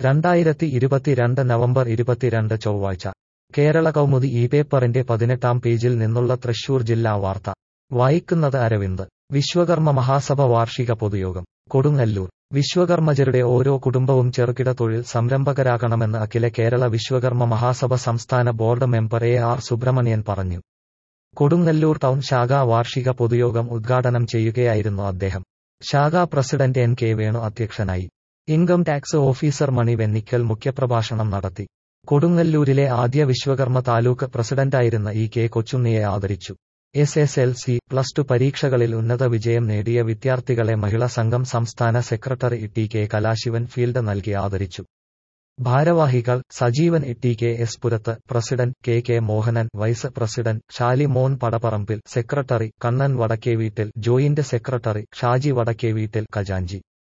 രണ്ടായിരത്തി ഇരുപത്തിരണ്ട് നവംബർ ഇരുപത്തിരണ്ട് ചൊവ്വാഴ്ച കേരള കൗമുദി ഈ പേപ്പറിന്റെ പതിനെട്ടാം പേജിൽ നിന്നുള്ള തൃശൂർ ജില്ലാ വാർത്ത വായിക്കുന്നത് അരവിന്ദ് വിശ്വകർമ്മ മഹാസഭ വാർഷിക പൊതുയോഗം കൊടുങ്ങല്ലൂർ വിശ്വകർമ്മജരുടെ ഓരോ കുടുംബവും ചെറുകിട തൊഴിൽ സംരംഭകരാകണമെന്ന് അഖില കേരള വിശ്വകർമ്മ മഹാസഭ സംസ്ഥാന board member A R Subramanian പറഞ്ഞു കൊടുങ്ങല്ലൂർ ടൗൺ ശാഖാ വാർഷിക പൊതുയോഗം ഉദ്ഘാടനം ചെയ്യുകയായിരുന്നു അദ്ദേഹം ശാഖാ പ്രസിഡന്റ് എൻ കെ വേണു അധ്യക്ഷനായി income tax officer Mani Vennikkal മുഖ്യപ്രഭാഷണം നടത്തി കൊടുങ്ങല്ലൂരിലെ ആദ്യ വിശ്വകർമ്മ താലൂക്ക് പ്രസിഡന്റായിരുന്ന ഇ കെ കൊച്ചുണ്ണിയെ ആദരിച്ചു S S L C plus two പരീക്ഷകളിൽ ഉന്നത വിജയം നേടിയ വിദ്യാർത്ഥികളെ മഹിളാ സംഘം സംസ്ഥാന secretary T K Kalasivan field നൽകി ആദരിച്ചു ഭാരവാഹികൾ Sajeevan T K S Purath president K K Mohanan vice president Shalimon Padapparambil secretary Kannan Vadakkeveettil joint secretary Shaji Vadakkeveettil ഖജാഞ്ചി